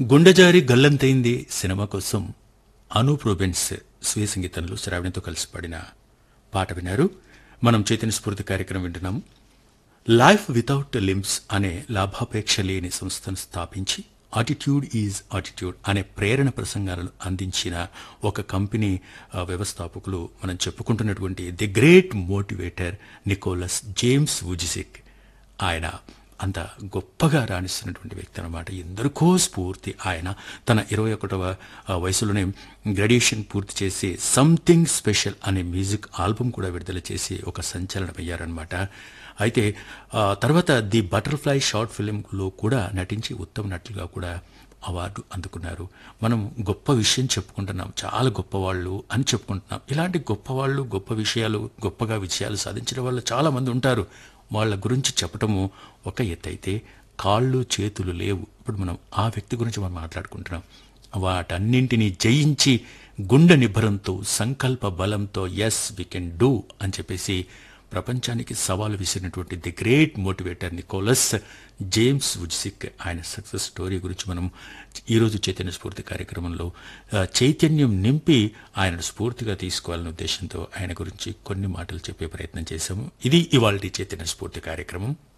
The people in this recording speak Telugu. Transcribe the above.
గుండెజారి గల్లంతైంది సినిమా కోసం అనూప్ రూబెన్స్ స్వీయ సంగీతంలో శ్రావణితో కలిసి పాడిన పాట విన్నారు మనం చైతన్య స్ఫూర్తి కార్యక్రమం వింటున్నాము లైఫ్ వితౌట్ లిమ్స్ అనే లాభాపేక్ష లేని సంస్థను స్థాపించి ఆటిట్యూడ్ ఈజ్ ఆటిట్యూడ్ అనే ప్రేరణ ప్రసంగాలను అందించిన ఒక కంపెనీ ఆ, వ్యవస్థాపకులు మనం చెప్పుకుంటున్నటువంటి the great motivator Nicholas James Vujicic ఆయన అంత గొప్పగా రాణిస్తున్నటువంటి వ్యక్తి అనమాట ఎందరికో స్ఫూర్తి ఆయన తన ఇరవై ఒకటవ వయసులోనే గ్రాడ్యుయేషన్ పూర్తి చేసి సంథింగ్ స్పెషల్ అనే మ్యూజిక్ ఆల్బమ్ కూడా విడుదల చేసి ఒక సంచలనమయ్యారనమాట అయితే ఆ, తర్వాత ది బటర్ఫ్లై షార్ట్ ఫిలింలో కూడా నటించి ఉత్తమ నటులుగా కూడా అవార్డు అందుకున్నారు మనం గొప్ప విషయం చెప్పుకుంటున్నాం చాలా గొప్పవాళ్ళు అని చెప్పుకుంటున్నాం ఇలాంటి గొప్పవాళ్ళు గొప్ప విషయాలు గొప్పగా విజయాలు సాధించిన వాళ్ళు చాలా మంది ఉంటారు వాళ్ళ గురించి చెప్పటము ఒక ఎత్తు అయితే కాళ్ళు చేతులు లేవు ఇప్పుడు మనం ఆ వ్యక్తి గురించి మనం మాట్లాడుకుంటున్నాం వాటన్నింటినీ జయించి గుండె నిబ్బరంతో సంకల్ప బలంతో ఎస్ వి కెన్ డూ అని చెప్పేసి ప్రపంచానికి సవాలు విసిరినటువంటి the great motivator Nicholas James Vujicic ఆయన సక్సెస్ స్టోరీ గురించి మనం ఈరోజు చైతన్య స్ఫూర్తి కార్యక్రమంలో ఆ, చైతన్యం నింపి ఆయన స్ఫూర్తిగా తీసుకోవాలనే ఉద్దేశంతో ఆయన గురించి కొన్ని మాటలు చెప్పే ప్రయత్నం చేశాము ఇది ఇవాళ చైతన్య స్ఫూర్తి కార్యక్రమం